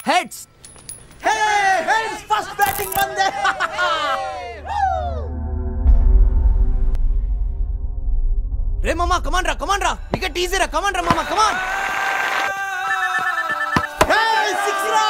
heads first batting మందే రే మామా కమాన్ రా కమాన్ రా వికెట్ ఈజీ రా కమాన్ రా మామా కమాన్ సిక్స్ రా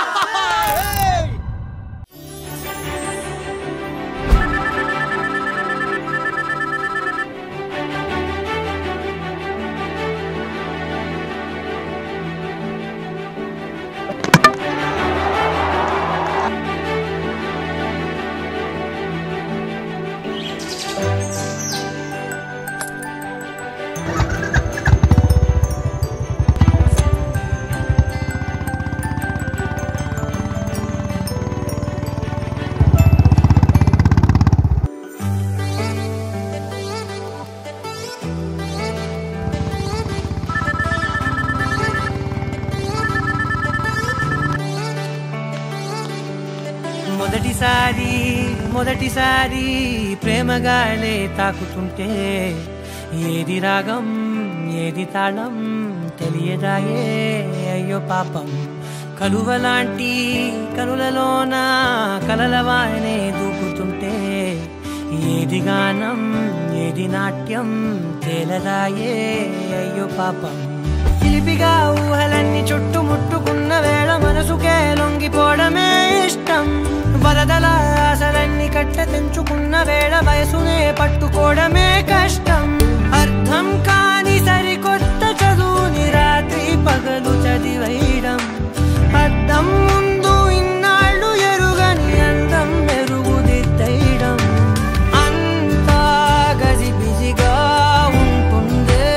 మొదటిసారి మొదటిసారి ప్రేమగాలే తాకుతుంటే ఏది రాగం ఏది తాళం తెలియదాయే అయ్యో పాపం కలువలాంటి కనులలోన కలలవానే దూకుతుంటే ఏది గానం ఏది నాట్యం తేలదాయే అయ్యో పాపం చిలిపిగా ఊహలన్నీ చుట్టుముట్టుకున్న వేళ మనసుకే లొంగిపోవడమే ఇష్టం వరదల ఆశలన్నీ కట్ట తెంచుకున్న వేళ వయసునే పట్టుకోవడమే కష్టం అర్థం కాని సరికొత్త చదువుని రాత్రి పగలు చదివేయడం అర్థం ముందు ఇన్నాళ్ళు ఎరుగని అందం మెరుగుదిద్దయడం అంతా గజిబిజిగా ఉంటుందే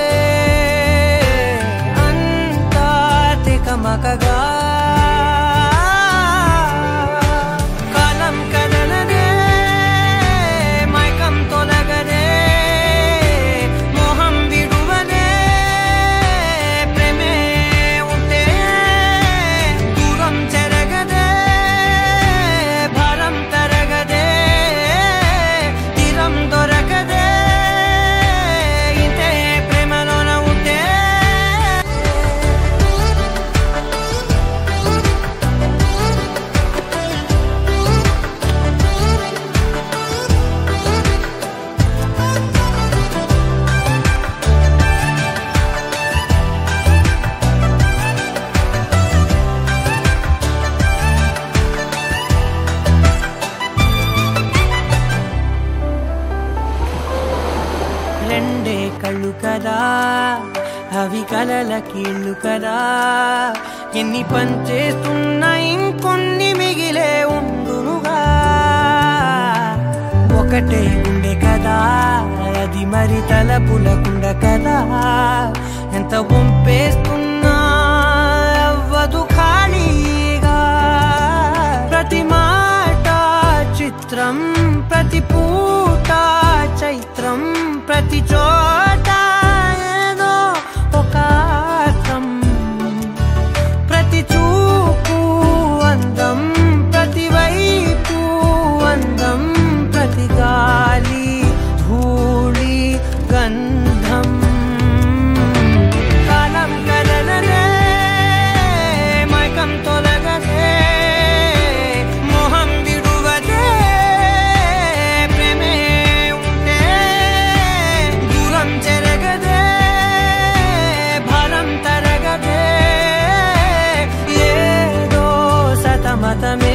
అంతా తికమకగా కాలం కదలదే మైకం తొలగదే మోహం విడువదే ప్రేమే ఉంటే దూరం చెరగదే భారం తరగదే తీరం దొరకదే ఇంతే ప్రేమలోన ఉంటే రెండే కళ్ళు కదా అవి కలల కీళ్ళు కదా ఎన్ని పనిచేస్తున్నా ఇంకొన్ని మిగిలే ఉండునుగా ఒకటే గుండె కదా అది మరి తలపులకుండ కదా ఎంత వంపేస్తున్నా అవ్వదు ఖాళీగా ప్రతి మాట చిత్రం ప్రతి పూట చైత్రం ప్రతి చోట ఏదో ఒక అర్థం ప్రతి చూపు అందం ప్రతి వైపు అందం ప్రతి గాలి ధూళి గంధం కాలం కదలదే మైకం తొలగదే మోహం విడువదే ప్రేమే ఉంటే దూరం చెరగదే భారం తరగదే ఏదో సతమతమే